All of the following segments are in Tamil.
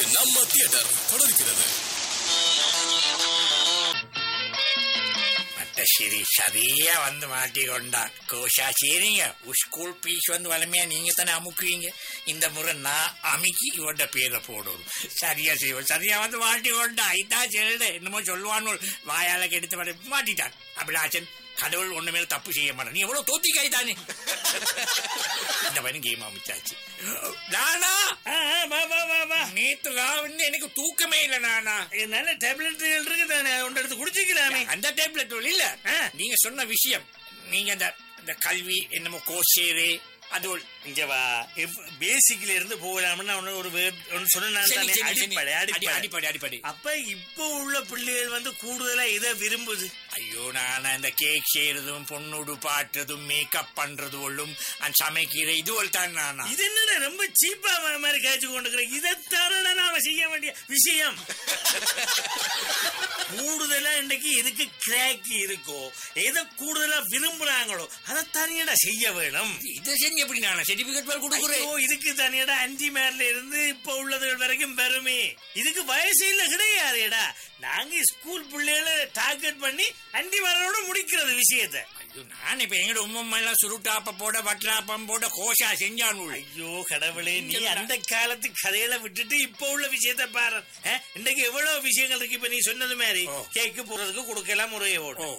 நம்ம தியேட்டர் தொடர்கிறது மற்ற சரி சரியா வந்து மாட்டிக்கொண்டான் கோஷா சரிங்க ஸ்கூல் பீஸ் வந்து வளமையா நீங்க தானே அமுக்குவீங்க இந்த முறை நான் அமுக்கி இவன்ட பேரை போடுவோம் சரியா செய்வோம் சரியா வந்து மாட்டிக்கொண்டான் இதான் சொல்லுடு என்னமோ சொல்லுவானு வாயால கெடுத்து வர மாட்டிட்டான் அபிலாஷன் கடவுள் ஒண்ணு மேல தப்பு செய்ய மாட்டான் நீ எவ்வளவு தோத்திக்காய் தானே இந்த பையன் கேம் அமைச்சாச்சு நானா ஆ, ஆ, வா வா வா வா நேத்து ராவுன்னு எனக்கு தூக்கமே இல்லை நானா இது நல்ல டேப்லெட்டுகள் இருக்குதானே ஒன்று எடுத்து குடிச்சிக்கலாமே அந்த டேப்லெட் இல்ல ஆ. நீங்க சொன்ன விஷயம் நீங்க அந்த இந்த கல்வி என்னமோ கோஷேரு அது ஒரு- இங்க வா பேசிக்ல இருந்து போகலாம்னு ஒன்னு ஒரு word ஒன்னு சொன்னா சரி, தானே சரி, சரி. அடிப்படை அடி- அடிப்படை அடிப்படை அடிப்படை அப்ப இப்போ உள்ள பிள்ளைகள் வந்து கூடுதலா இதை விரும்புது ஐயோ நான் இந்த கேக் செய்யறதும் பொண்ணுடு பாட்டுறதும் மேக்கப் பண்றதும் அந்த சமைக்கிற இது ஒரு தான் நானா இது என்னடா ரொம்ப சீப்பா மாதிரி காய்ச்சி கொண்டு இதைத்தானே நாம செய்ய வேண்டிய விஷயம் கூடுதலா இன்னைக்கு எதுக்கு கிராக்கி இருக்கோ எதை கூடுதலா விரும்புறாங்களோ அதை தானியடா செய்ய வேணும் இதை செஞ்சு எப்படி நானா சர்டிபிகேட் மேல் கொடுக்குறேன் ஐயோ, இதுக்கு தானியடா அஞ்சு மேர்ல இருந்து இப்ப உள்ளது வரைக்கும் பெருமே இதுக்கு வயசு இல்ல கிடையாதுடா நாங்க ஸ்கூல் பிள்ளைகளை டார்கெட் பண்ணி அண்டி மேரோட முடிக்கிறது விஷயத்தை ஐயோ நான் இப்ப எங்கட உம்மம்மா எல்லாம் சுருட்டாப்ப போட வட்ராப்பம் போட கோஷா செஞ்சான் உள்ள ஐயோ கடவுளே நீ அந்த காலத்து கதையில விட்டுட்டு இப்ப உள்ள விஷயத்த பாரு ஆ, இன்னைக்கு எவ்வளவு விஷயங்கள் இருக்கு இப்ப நீ சொன்னது மாதிரி ஓ. கேக்கு போறதுக்கு கொடுக்கலாம் முறையை ஓ ஓடும்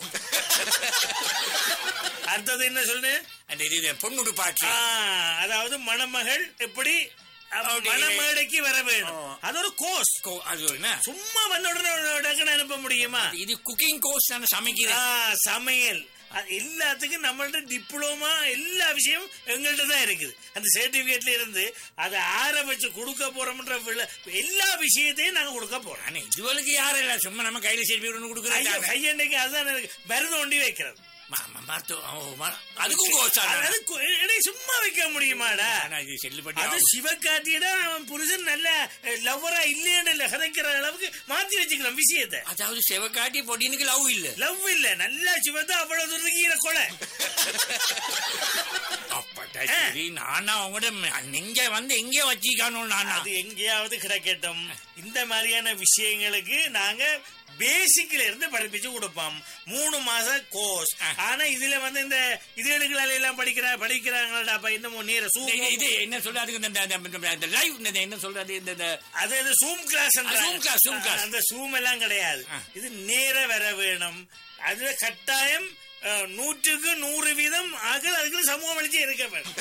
அடுத்தது என்ன சொல்லு அந்த இது இது பொண்ணுடு பாட்டு ஆ, அதாவது மணமகள் எப்படி அ, அப்படி. மணமேடைக்கு வர வேணும் ஓ. அது ஒரு கோர்ஸ் கோ- அது ஒரு என்ன சும்மா வந்த உடனே டக்குன்னு அனுப்ப முடியுமா இது குக்கிங் கோர்ஸ் நான் ஆ, சமைக்கிறேன் சமையல் அது எல்லாத்துக்கும் நம்மள்ட்ட டிப்ளமா எல்லா விஷயமும் எங்கள்ட்ட தான் இருக்குது அந்த சர்டிபிகேட்ல இருந்து அதை ஆற வச்சு கொடுக்க போறோம்ன்ற விழ- எல்லா விஷயத்தையும் நாங்க கொடுக்க போறோம் ஆனா இதுவரைக்கும் யாரும் இல்ல சும்மா நம்ம கையில செல்வி ஒன்று ஐயோ, கொடுக்குறேன் கையண்டைக்கு அதுதான் எனக்கு மருந்து ஒண்டி வைக்கிறது அதுக்கும் கோர்ஸ் அது- அது கு- எடே, சும்மா வைக்க முடியுமாடா ஆனா இது செல்லுபடி அது ஆகும். சிவகார்த்தியிட அவன் புருஷன் நல்ல லவ்வரா இல்லைன்னு இல்ல கதைக்கிற அளவுக்கு மாத்தி வச்சுக்கலாம் விஷயத்தை அதாவது செவக்காட்டி பொடினுக்கு லவ் இல்ல லவ் இல்ல நல்லா சிவத்தை அவ்வளவு தூரத்துக்கு ஈர கொலை அப்பட்டா சரி நானா உங்களோட நெஞ்ச வந்து எங்க வச்சிக்கானோம் நானா அது எங்கேயாவது கிடைக்கட்டும் இந்த மாதிரியான விஷயங்களுக்கு நாங்க பேசிக்ல இருந்து படிப்பிச்சு கொடுப்போம் மூணு மாச கோர்ஸ் ஆனா இதுல வந்து இந்த இதுகளுக்கு எல்லாம் படிக்கிற படிக்கிறாங்கடா அப்ப இன்னமும் நீர இது- சூம் இது- இது என்ன சொல்றாரு இந்த- இந்த- இந்த- இந்த லைவ் என்ன சொல்றாரு இந்த இந்த- அது அது Zoom class Zoom class, Zoom class. அந்த சூம் எல்லாம் கிடையாது ஆ. இது நேர வர வேணும் அதுல கட்டாயம் அஹ், நூற்றுக்கு நூறு வீதம் ஆக்கள் அதுக்குள்ள சமூகம் அளிச்சு இருக்க வேணும்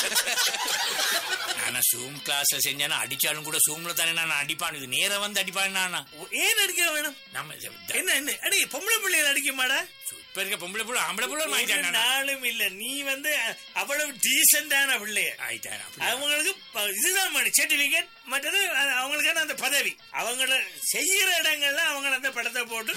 நானா ஜூம் கிளாஸ்ல செஞ்சானா அடிச்சாலும் கூட ஜூம்ல தானே நான் அடிப்பான் இது நேரா வந்து அடிப்பான் நானா ஏன் அடிக்க வேணும் நம்ம இது- என்ன என்ன அடி பொம்பளை பிள்ளைகள் அடிக்க மாடா இப்ப இருக்க பொம்பளை புள்ள ஆம்பளை புள்ள ஒரு ஆயிட்டான் நாளும் இல்ல நீ வந்து அ- அவ்வளவு டீசென்டான பிள்ளைய ஆயிட்டான் அப்படி. அவங்களுக்கு ப- இதுதான் மணி சர்டிபிகேட் மற்றது அ- அவங்களுக்கான அந்த பதவி அவங்கள செய்யற இடங்கள்ல அவங்க அந்த படத்தை போட்டு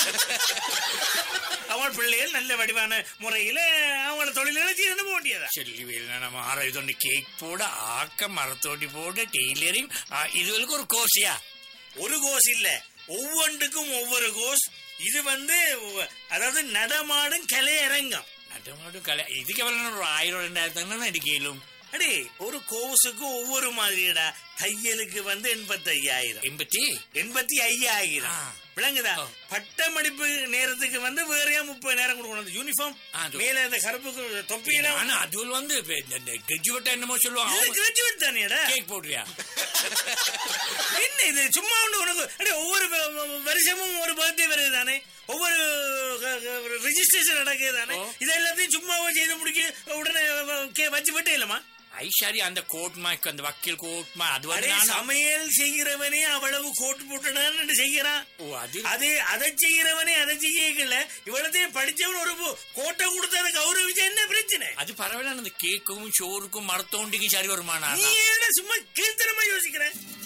அவங்க பிள்ளைகள் நல்ல வடிவான முறையில அவங்கள தொழில்களை செய்து போக வேண்டியதா சொல்லி வேலை நம்ம ஆற இதொன்று கேக் போட ஆக்க மரத்தோட்டி போட டெய்லரிங் இதுவரைக்கும் ஒரு கோர்ஸியா ஒரு கோஸ் இல்ல ஒவ்வொன்றுக்கும் ஒவ்வொரு கோஸ் இது வந்து ஒ- அதாவது நடமாடும் கலையரங்கம் நடமாடும் கலை இதுக்கு எவ்வளவு ஒரு ஆயிரம் ரெண்டாயிரத்து அடிக்கலும் அடே ஒரு கோர்ஸுக்கு ஒவ்வொரு மாதிரிடா தையலுக்கு வந்து எண்பத்தி ஐயாயிரம் எண்பத்தி எண்பத்தி ஐயாயிரம் ஆ. விளங்குதா ஓ. பட்டமடிப்பு நேரத்துக்கு வந்து வேறையா முப்பது நேரம் கொடுக்கணும் யூனிஃபார்ம் ஆ, அது- மேல இந்த கருப்பு தொப்பியில ஆனா அது வந்து கிராஜுவேட்டா என்னமோ சொல்லுவாங்க கிராஜுவேட் தானேடா கேக் போடுறியா என்ன இது சும்மா ஒண்ணு உனக்கு அடே ஒவ்வொரு வ- வ- வருஷமும் ஒரு பர்த்டே வருது தானே ஒவ்வொரு ரெஜிஸ்ட்ரேஷன் நடக்குது தானே ஓ. இது எல்லாத்தையும் சும்மாவோ செய்து முடிக்க உடனே வ- கே- வச்சு விட்டே இல்லமா ஐஷாரி அந்த கோட்மா அந்த வக்கீல் கோட்மா அது அடே வந்து நானா- சமையல் செய்கிறவனே அவ்வளவு கோட்டு போட்டுடான்னு செய்யறான் ஓ அது அது அதை செய்கிறவனே அதை செய்யல இவ்வளத்தையும் படிச்சவன் ஒரு பு- கோட்டை கொடுத்து அதை கௌரவிச்சா என்ன பிரச்சனை அது பரவாயில்ல அந்த கேக்கும் ஷோருக்கும் மரத்தோண்டிக்கும் சரி வருமானா நீ ஏன்டா சும்மா கீழ்த்தனமா யோசிக்கிற